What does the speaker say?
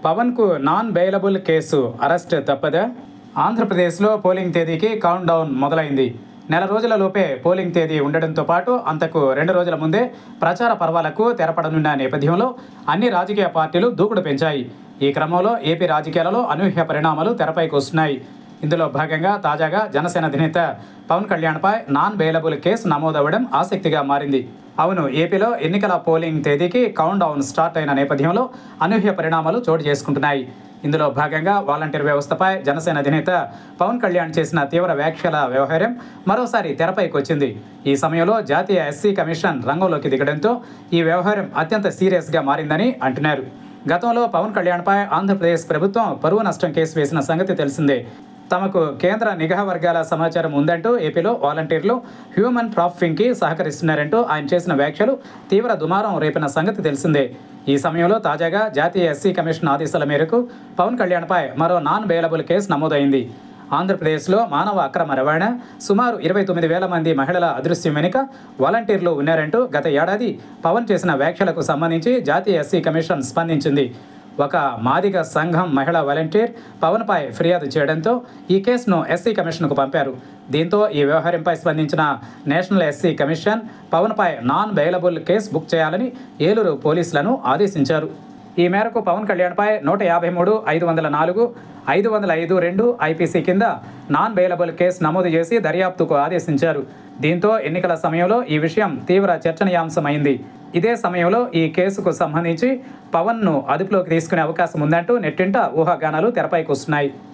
పవన్కు non bailable case arrest తప్పదా ఆంధ్రప్రదేశ్లో polling తేదీకి కౌంట్ డౌన్ మొదలైంది నెల రోజుల లోపే పోలింగ్ తేదీ ఉండడంతో పాటు అంతకు రెండు రోజుల ముందే ప్రచార పర్వాలకు తెరపడనున్న నేపథ్యంలో అన్ని రాజకీయ పార్టీలు దూకుడు పెంచాయి ఈ క్రమంలో ఏపీ రాజకీయాలలో అనూహ్య పరిణామాలు తెరపైకి వస్తున్నాయి ఇందులో భాగంగా తాజాగా జనసేన అధినేత పవన్ కళ్యాణ్పై నాన్ బెయిలబుల్ కేసు నమోదవ్వడం ఆసక్తిగా మారింది అవును ఏపీలో ఎన్నికల పోలింగ్ తేదీకి కౌంట్ డౌన్ స్టార్ట్ అయిన నేపథ్యంలో అనూహ్య పరిణామాలు చోటు చేసుకుంటున్నాయి ఇందులో భాగంగా వాలంటీర్ వ్యవస్థపై జనసేన అధినేత పవన్ కళ్యాణ్ చేసిన తీవ్ర వ్యాఖ్యల వ్యవహారం మరోసారి తెరపైకి వచ్చింది ఈ సమయంలో జాతీయ ఎస్సీ కమిషన్ రంగంలోకి దిగడంతో ఈ వ్యవహారం అత్యంత సీరియస్గా మారిందని అంటున్నారు గతంలో పవన్ కళ్యాణ్పై ఆంధ్రప్రదేశ్ ప్రభుత్వం పరువు నష్టం కేసు వేసిన సంగతి తెలిసిందే తమకు కేంద్ర నిఘా వర్గాల సమాచారం ఉందంటూ ఏపీలో వాలంటీర్లు హ్యూమన్ ట్రాఫికింగ్కి సహకరిస్తున్నారంటూ ఆయన చేసిన వ్యాఖ్యలు తీవ్ర దుమారం రేపిన సంగతి తెలిసిందే ఈ సమయంలో తాజాగా జాతీయ ఎస్సీ కమిషన్ ఆదేశాల మేరకు పవన్ కళ్యాణ్పై మరో నాన్ బెయిలబుల్ కేసు నమోదైంది ఆంధ్రప్రదేశ్లో మానవ అక్రమ రవాణా సుమారు ఇరవై తొమ్మిది వేల మంది మహిళల అదృశ్యం వెనుక వాలంటీర్లు ఉన్నారంటూ గత ఏడాది పవన్ చేసిన వ్యాఖ్యలకు సంబంధించి జాతీయ ఎస్సీ కమిషన్ స్పందించింది ఒక మాదిగ సంఘం మహిళా వాలంటీర్ పవన్పై ఫిర్యాదు చేయడంతో ఈ కేసును ఎస్సీ కమిషన్కు పంపారు దీంతో ఈ వ్యవహారంపై స్పందించిన నేషనల్ ఎస్సీ కమిషన్ పవన్పై నాన్ బెయిలబుల్ కేసు బుక్ చేయాలని ఏలూరు పోలీసులను ఆదేశించారు ఈ మేరకు పవన్ కళ్యాణ్పై నూట యాభై మూడు ఐదు వందల నాలుగు ఐదు వందల ఐదు రెండు ఐపీసీ కింద నాన్ బెయిలబుల్ కేసు నమోదు చేసి దర్యాప్తుకు ఆదేశించారు దీంతో ఎన్నికల సమయంలో ఈ విషయం తీవ్ర చర్చనీయాంశమైంది ఇదే సమయంలో ఈ కేసుకు సంబంధించి పవన్ను అదుపులోకి తీసుకునే అవకాశం ఉందంటూ నెట్టింట ఊహాగానాలు తెరపైకి వస్తున్నాయి